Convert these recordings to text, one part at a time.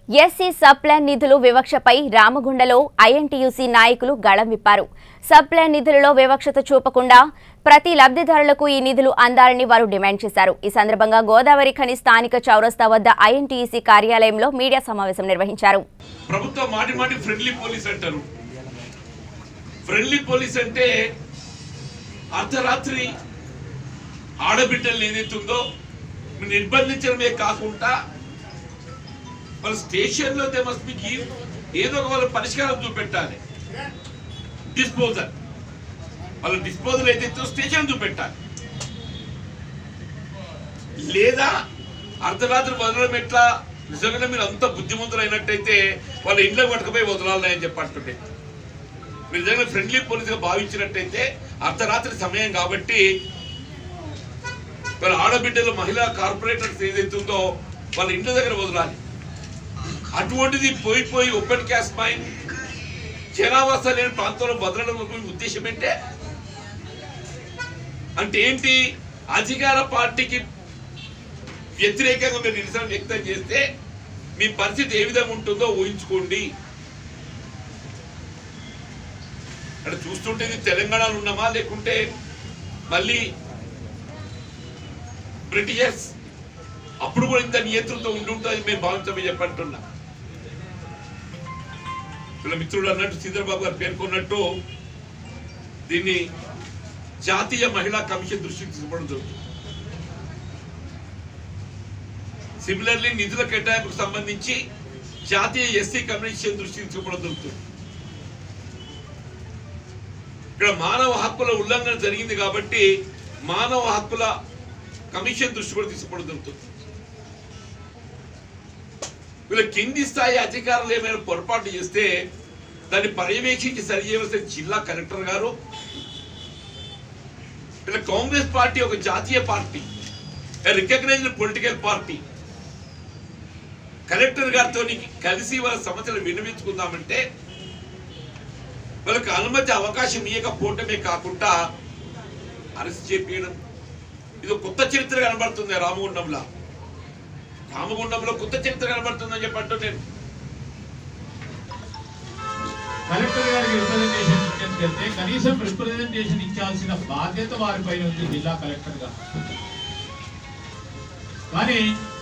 SC sub plan నిధులు వివక్షపై రామగుండలో INTUC నాయకులు గళం విప్పారు సబ్ప్లాన్ నిధులలో వివక్షత చూపకుండా ప్రతి లబ్ధిదారులకు ఈ నిధులు అందాలని వారు డిమాండ్ చేశారు ఈ సందర్భంగా గోదావరి ఖని స్థానిక చౌరస్తా వద్ద ఐఎన్టీయూసీ కార్యాలయంలో మీడియా సమావేశం నిర్వహించారు ప్రభుత్వం మాటి మాటి ఫ్రెండ్లీ పోలీస్ అంటారు ఫ్రెండ్లీ పోలీస్ అంటే అర్ధరాత్రి ఆడబిడ్డలు ఏదైతుందో మీరు నిర్బంధించడమే కాకుండా వాళ్ళ స్టేషన్లో దే మస్ట్ బి ఏదో ఒక వాళ్ళ పరిష్కారం చూపెట్టాలి డిస్పోజల్ వాళ్ళ డిస్పోజల్ ఏదైతే స్టేషన్ చూపెట్టాలి లేదా అర్ధరాత్రి వదలడం ఎట్లా నిజంగానే మీరు అంత బుద్ధిమంతులు అయినట్టయితే వాళ్ళ ఇంట్లో పట్టుకుపోయి వదలాలని అని చెప్పి అంటుండే మీరు నిజంగా ఫ్రెండ్లీ పోలీసుగా భావించినట్టయితే అర్ధరాత్రి సమయం కాబట్టి వాళ్ళ ఆడబిడ్డలు మహిళా కార్పొరేటర్స్ ఏదైతుందో వాళ్ళ ఇంటి దగ్గర వదలాలి అటువంటిది పోయి పోయి ఓపెన్ క్యాస్ట్ మైన్ జనావాస లేని ప్రాంతంలో వదలడం యొక్క ఉద్దేశం ఏంటే అంటే ఏంటి అధికార పార్టీకి వ్యతిరేకంగా మీరు నిరసన వ్యక్తం చేస్తే మీ పరిస్థితి ఏ విధంగా ఉంటుందో ఊహించుకోండి అంటే చూస్తుంటే ఇది తెలంగాణలో ఉన్నామా లేకుంటే మళ్ళీ బ్రిటిషర్స్ అప్పుడు కూడా ఇంత నియంత్రణతో ఉండి ఉంటుంది మేము భావించమని చెప్పంటున్నా వీళ్ళ మిత్రుడు అన్నట్టు శ్రీధరబాబు గారు పేర్కొన్నట్టు దీన్ని జాతీయ మహిళా కమిషన్ దృష్టికి తీసుకోవడం జరుగుతుంది సిమిలర్లీ నిధుల కేటాయింపుకు సంబంధించి జాతీయ ఎస్సీ కమిషన్ దృష్టికి తీసుకోవడం జరుగుతుంది ఇక్కడ మానవ హక్కుల ఉల్లంఘన జరిగింది కాబట్టి మానవ హక్కుల కమిషన్ దృష్టి కూడా తీసుకోవడం జరుగుతుంది వీళ్ళ కింది స్థాయి అధికారులు ఏమైనా పొరపాటు చేస్తే దాన్ని పర్యవేక్షించి సరి చేయవలసిన జిల్లా కలెక్టర్ గారు ఇలా కాంగ్రెస్ పార్టీ ఒక జాతీయ party recognised political party collector గారితో కలిసి వాళ్ళ సమస్యలు విన్నవించుకుందామంటే వాళ్ళకి అనుమతి అవకాశం ఇవ్వకపోవటమే కాకుండా అరెస్ట్ చేపించడం ఇది ఒక కొత్త చరిత్ర కనబడుతుంది రామగుండంలో రామగుండంలో కొత్త చరిత్ర కనబడుతుందని చెప్పంటూ నేను కలెక్టర్ గారికి రిప్రజెంటేషన్ ఇచ్చేందుకెళ్తే కనీసం రిప్రజెంటేషన్ ఇచ్చాల్సిన బాధ్యత వారిపైన ఉంది జిల్లా కలెక్టర్ గా కానీ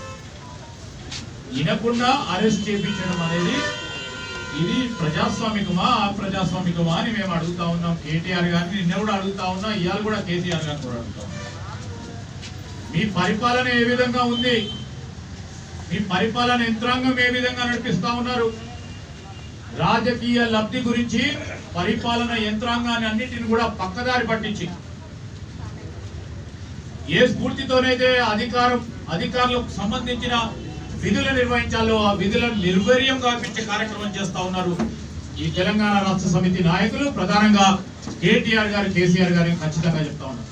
వినకుండా అరెస్ట్ చేపించడం అనేది ఇది ప్రజాస్వామికమా అప్రజాస్వామికమా అని మేము అడుగుతా ఉన్నాం కేటీఆర్ గారిని నిన్న కూడా అడుగుతా ఉన్నా ఇవాళ కూడా కేసీఆర్ గారిని కూడా అడుగుతా ఉన్నాం మీ పరిపాలన ఏ విధంగా ఉంది మీ పరిపాలన యంత్రాంగం ఏ విధంగా నడిపిస్తా ఉన్నారు రాజకీయ లబ్ధి గురించి పరిపాలన యంత్రాంగాన్ని అన్నిటిని కూడా పక్కదారి పట్టించి ఏ స్ఫూర్తితోనైతే అధికారం అధికారులకు సంబంధించిన విధులు నిర్వహించాలో ఆ విధులను నిర్వీర్యం కాపించే కార్యక్రమం చేస్తా ఉన్నారు ఈ తెలంగాణ రాష్ట్ర సమితి నాయకులు ప్రధానంగా కేటీఆర్ గారు కేసీఆర్ గారిని ఖచ్చితంగా చెప్తా ఉన్నారు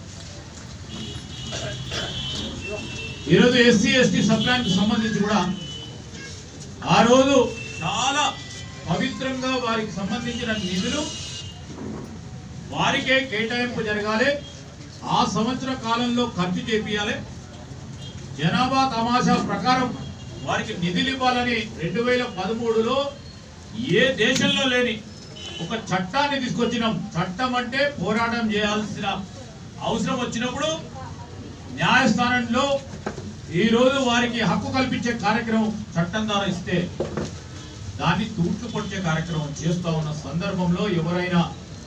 ఈరోజు ఎస్సీ ఎస్టీ సప్లాన్కి సంబంధించి కూడా ఆ రోజు చాలా పవిత్రంగా వారికి సంబంధించిన నిధులు వారికే కేటాయింపు జరగాలి ఆ సంవత్సర కాలంలో ఖర్చు చేపియాలి జనాభా తమాషా ప్రకారం వారికి నిధులు ఇవ్వాలని రెండు వేల పదమూడులో ఏ దేశంలో లేని ఒక చట్టాన్ని తీసుకొచ్చినాం చట్టం అంటే పోరాటం చేయాల్సిన అవసరం వచ్చినప్పుడు న్యాయస్థానంలో ఈ రోజు వారికి హక్కు కల్పించే కార్యక్రమం చట్టం ద్వారా ఇస్తే దాన్ని తూట్లు పొడిచే కార్యక్రమం చేస్తా ఉన్న సందర్భంలో ఎవరైనా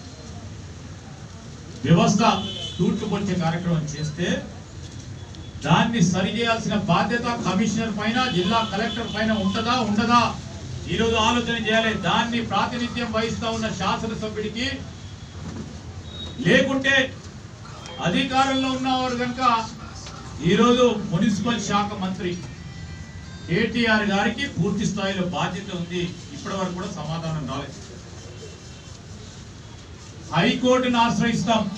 వ్యవస్థ తూట్లు పొడిచే కార్యక్రమం చేస్తే దాన్ని సరి చేయాల్సిన బాధ్యత కమిషనర్ పైన జిల్లా కలెక్టర్ పైన ఉంటదా ఉండదా ఈ రోజు ఆలోచన చేయాలి దాన్ని ప్రాతినిధ్యం వహిస్తా ఉన్న శాసనసభ్యుడికి లేకుంటే అధికారంలో ఉన్నవారు కనుక ఈరోజు మున్సిపల్ శాఖ మంత్రి కేటీఆర్ గారికి పూర్తి స్థాయిలో బాధ్యత ఉంది ఇప్పటి వరకు కూడా సమాధానం రాలేదు హైకోర్టును ఆశ్రయిస్తాం